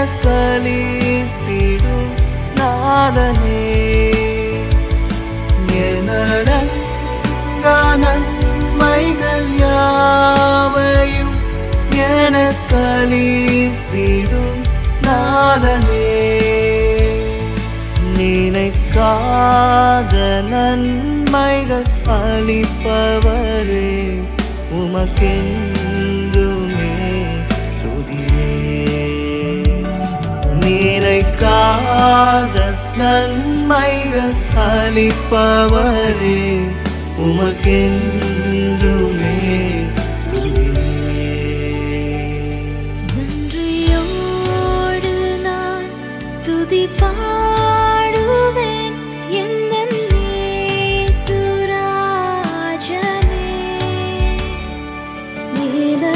எனக்களித்திடும் நாதனே எனடங்கா நன்மைகள் யாவையும் எனக்களித்திடும் நாதனே நினைக்காத நன்மைகள் அளிப்பவரே உமக்கென்றுமே துதியே நினைக்காத நன்மைகள் அளிப்பவரே உமக்கென்றுமே துதியே நன்றியோடு நான் துதி பாடுவேன் எந்தன் இயேசுராஜனே.